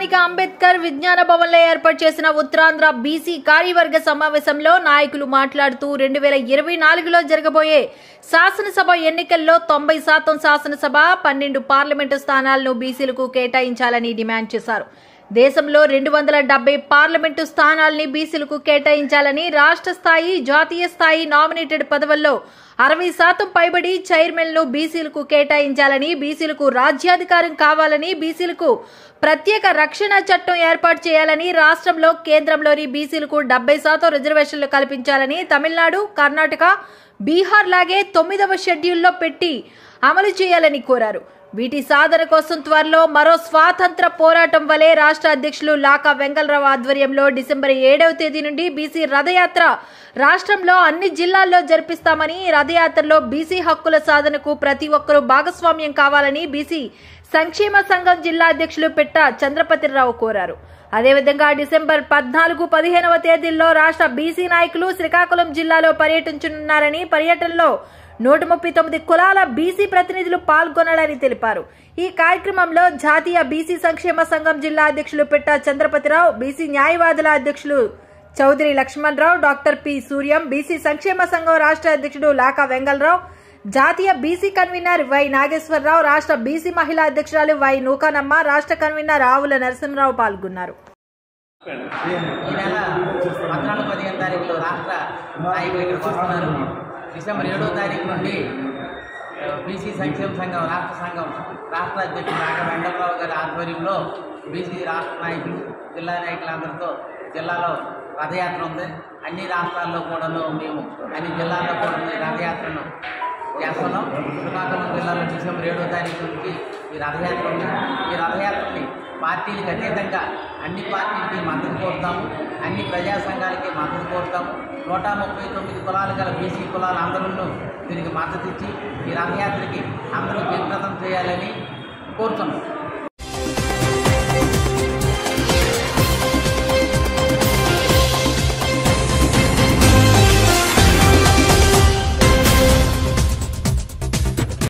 స్థానిక అంబేద్కర్ విజ్ఞాన భవన్లో ఏర్పాటు చేసిన ఉత్తరాంధ్ర బీసీ కార్యవర్గ సమావేశంలో నాయకులు మాట్లాడుతూ రెండు వేల ఇరవై నాలుగులో జరగబోయే శాసనసభ ఎన్నికల్లో తొంభై శాతం శాసనసభ పన్నెండు పార్లమెంటు స్థానాలను బీసీలకు కేటాయించాలని డిమాండ్ చేశారు దేశంలో రెండు వందల డెబ్బై పార్లమెంటు స్థానాల్ని బీసీలకు కేటాయించాలని రాష్ట్ర స్థాయి జాతీయ స్థాయి నామినేటెడ్ పదవుల్లో అరవై శాతం పైబడి చైర్మన్లు బీసీలకు కేటాయించాలని బీసీలకు రాజ్యాధికారం కావాలని బీసీలకు ప్రత్యేక రక్షణ చట్టం ఏర్పాటు చేయాలని రాష్ట్రంలో కేంద్రంలోని బీసీలకు డెబ్బై శాతం రిజర్వేషన్లు కల్పించాలని తమిళనాడు కర్ణాటక బీహార్ లాగే తొమ్మిదవ షెడ్యూల్లో పెట్టి అమలు చేయాలని కోరారు వీటి సాధన కోసం త్వరలో మరో స్వాతంత్ర పోరాటం వలె రాష్ట్ర అధ్యక్షులు లాకా వెంగళరావు ఆధ్వర్యంలో డిసెంబర్ ఏడవ తేదీ నుండి బీసీ రథయాత్ర రాష్ట్రంలో అన్ని జిల్లాల్లో జరిపిస్తామని ఈ రథయాత్రలో బీసీ హక్కుల సాధనకు ప్రతి ఒక్కరూ భాగస్వామ్యం కావాలని బీసీ సంక్షేమ సంఘం జిల్లా అధ్యక్షులు పెట్ట చంద్రపతిరావు కోరారు అదేవిధంగా డిసెంబర్ పద్నాలుగు పదిహేనవ తేదీల్లో రాష్ట్ర బీసీ నాయకులు శ్రీకాకుళం జిల్లాలో పర్యటించనున్నారని పర్యటనలో నూట ముప్పై తొమ్మిది కులాల బీసీ ప్రతినిధులు పాల్గొనాలని తెలిపారు ఈ కార్యక్రమంలో జాతీయ బీసీ సంక్షేమ సంఘం జిల్లా అధ్యక్షులు పెట్ట చంద్రపతిరావు బీసీ న్యాయవాదుల అధ్యక్షులు Chowdary Lakshmanarao doctor P Suryam BC సంక్షేమ సంఘం రాష్ట్ర అధ్యక్షుడు లాకా వెంగళరావు జాతీయ బీసీ కన్వీనర్ వై నాగేశ్వరరావు రాష్ట్ర బీసీ మహిళా అధ్యక్షురాలు వై నూకానమ్మ రాష్ట్ర కన్వీనర్ ఆవుల నరసింహరావు పాల్గొన్నారు ఈ నెల పద్నాలుగు పదిహేను తారీఖులో రాష్ట్ర నాయకులు ఇక్కడికి వస్తున్నారు డిసెంబర్ ఏడో తారీఖు నుండి బీసీ సంక్షేమ సంఘం రాష్ట్ర సంఘం రాష్ట్ర అధ్యక్షుడు నాగ వెంకటరావు గారి ఆధ్వర్యంలో బీసీ రాష్ట్ర నాయకులు జిల్లా నాయకులందరితో జిల్లాలో రథయాత్ర ఉంది అన్ని రాష్ట్రాల్లో కూడాను మేము అన్ని జిల్లాల్లో కూడా ఈ రథయాత్రను చేస్తున్నాం శ్రీకాకుళం జిల్లాలో డిసెంబర్ ఏడో తారీఖు నుంచి ఈ రథయాత్ర ఉంది ఈ రథయాత్రని పార్టీలకు అతీతంగా అన్ని పార్టీలకి మద్దతు కోరుతాము అన్ని ప్రజా సంఘాలకి మద్దతు కోరుతాము నూట ముప్పై తొమ్మిది కులాలు గల బీసీ కులాలు అందరూ దీనికి మద్దతు ఇచ్చి ఈ రథయాత్రకి అందరూ విఘ్నతం చేయాలని కోరుతున్నాం